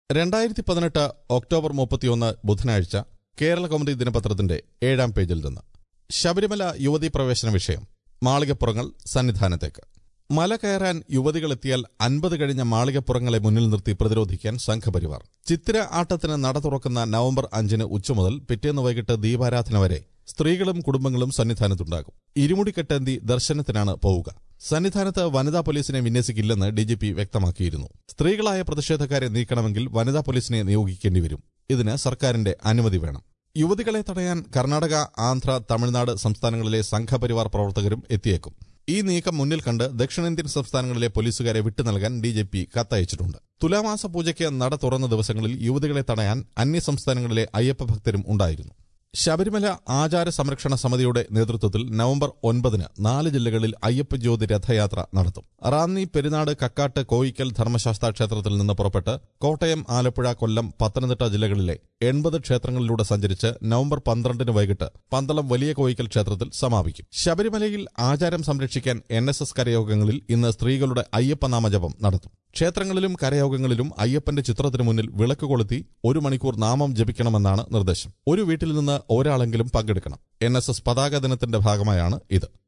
രണ്ടായിരത്തി പതിനെട്ട് ഒക്ടോബർ മുപ്പത്തിയൊന്ന് ബുധനാഴ്ച കേരള കൗമുദി ദിനപത്രത്തിന്റെ ഏഴാം പേജിൽ നിന്ന് ശബരിമല യുവതീ പ്രവേശന വിഷയം മാളികപ്പുറങ്ങൾ സന്നിധാനത്തേക്ക് മല കയറാൻ യുവതികളെത്തിയാൽ അൻപത് കഴിഞ്ഞ മാളികപ്പുറങ്ങളെ മുന്നിൽ നിർത്തി പ്രതിരോധിക്കാൻ സംഘപരിവാർ ചിത്തിര ആട്ടത്തിന് നട തുറക്കുന്ന നവംബർ അഞ്ചിന് ഉച്ചമുതൽ പിറ്റേന്ന് വൈകിട്ട് ദീപാരാധന വരെ സ്ത്രീകളും കുടുംബങ്ങളും സന്നിധാനത്തുണ്ടാകും ഇരുമുടിക്കെട്ടേന്തി ദർശനത്തിനാണ് പോവുക സന്നിധാനത്ത് വനിതാ പോലീസിനെ വിന്യസിക്കില്ലെന്ന് ഡിജിപി വ്യക്തമാക്കിയിരുന്നു സ്ത്രീകളായ പ്രതിഷേധക്കാരെ നീക്കണമെങ്കിൽ വനിതാ പോലീസിനെ നിയോഗിക്കേണ്ടി വരും ഇതിന് സർക്കാരിന്റെ അനുമതി വേണം യുവതികളെ തടയാൻ കർണാടക ആന്ധ്ര തമിഴ്നാട് സംസ്ഥാനങ്ങളിലെ സംഘപരിവാർ പ്രവർത്തകരും എത്തിയേക്കും ഈ നീക്കം മുന്നിൽ കണ്ട് ദക്ഷിണേന്ത്യൻ സംസ്ഥാനങ്ങളിലെ പോലീസുകാരെ വിട്ടു നൽകാൻ ഡി ജെ പി കത്തയച്ചിട്ടുണ്ട് തുലാമാസ പൂജയ്ക്ക് നട തുറന്ന ദിവസങ്ങളിൽ യുവതികളെ തടയാൻ അന്യ സംസ്ഥാനങ്ങളിലെ അയ്യപ്പ ഭക്തരും ഉണ്ടായിരുന്നു ശബരിമല ആചാര സംരക്ഷണ സമിതിയുടെ നേതൃത്വത്തിൽ നവംബർ ഒൻപതിന് നാല് ജില്ലകളിൽ അയ്യപ്പ ജ്യോതി രഥയാത്ര നടത്തും റാന്നി പെരുന്നാട് കക്കാട്ട് കോയിക്കൽ ധർമ്മശാസ്ത്ര ക്ഷേത്രത്തിൽ നിന്ന് പുറപ്പെട്ട് കോട്ടയം ആലപ്പുഴ കൊല്ലം പത്തനംതിട്ട ജില്ലകളിലെ എൺപത് ക്ഷേത്രങ്ങളിലൂടെ സഞ്ചരിച്ച് നവംബർ പന്ത്രണ്ടിന് വൈകിട്ട് പന്തളം വലിയ കോയിക്കൽ ക്ഷേത്രത്തിൽ സമാപിക്കും ശബരിമലയിൽ ആചാരം സംരക്ഷിക്കാൻ എൻ എസ് എസ് കരയോഗങ്ങളിൽ ഇന്ന് സ്ത്രീകളുടെ അയ്യപ്പ നാമജപം നടത്തും ക്ഷേത്രങ്ങളിലും കരയോഗങ്ങളിലും അയ്യപ്പന്റെ ചിത്രത്തിനു മുന്നിൽ വിളക്ക് കൊളുത്തി ഒരു മണിക്കൂർ നാമം ജപിക്കണമെന്നാണ് നിർദ്ദേശം ഒരു വീട്ടിൽ നിന്ന് ഒരാളെങ്കിലും പങ്കെടുക്കണം എൻ എസ് എസ് പതാക ദിനത്തിന്റെ ഭാഗമായാണ് ഇത്